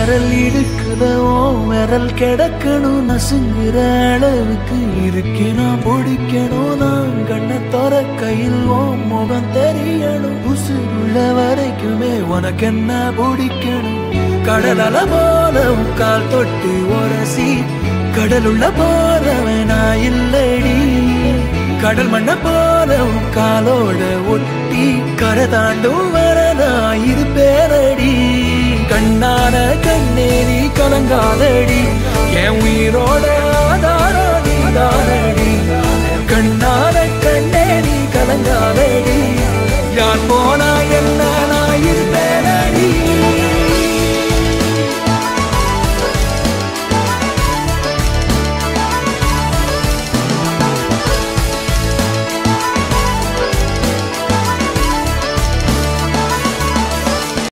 விரல் இடுக்குதவோ விரல் கிடக்கணும் நசுங்குற அளவுக்கு இருக்கே நான் பிடிக்கணும் நான் கண்ணை தோற கையில் ஓ முகம் தெரியணும் உசுருள்ள வரைக்குமே உனக்கு என்ன பிடிக்கணும் கடல் அல போல உன் கால் தொட்டு உரசி கடலுள்ள போறவன் நான் இல்லடி கடல் மண்ண போல உன் காலோட ஒட்டி கரை தாண்டும் வரதா இரு பேரடி கண்ணான கண்ணே நீ கலங்காதடி என் உயிரோட ஆதாரம் நீ தானடி கண்ணான கண்ணே நீ கலங்காதடி யார் போனா